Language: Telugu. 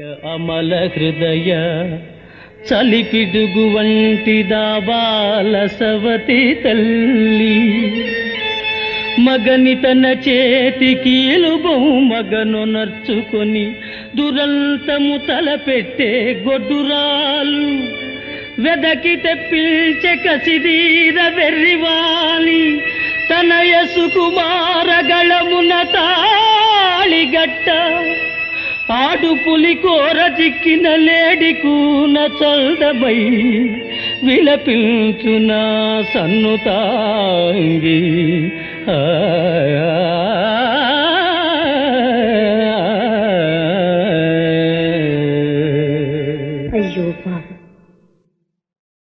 అమల హృదయ చలిపిడుగు వంటి దాబాల సవతి తల్లి మగని తన చేతికి ఎలుబం మగను నర్చుకొని దురంతము తలపెట్టే గొడ్డురాలు వెదకి తెప్పించే కసిదీర వెర్రివాలి తన యసు కుమారగళమున తాళిగట్ట ఆడు పులి కోర చిక్కిన లేడి కూన చల్దమై విలపించునా సన్నుతాంగి ఆ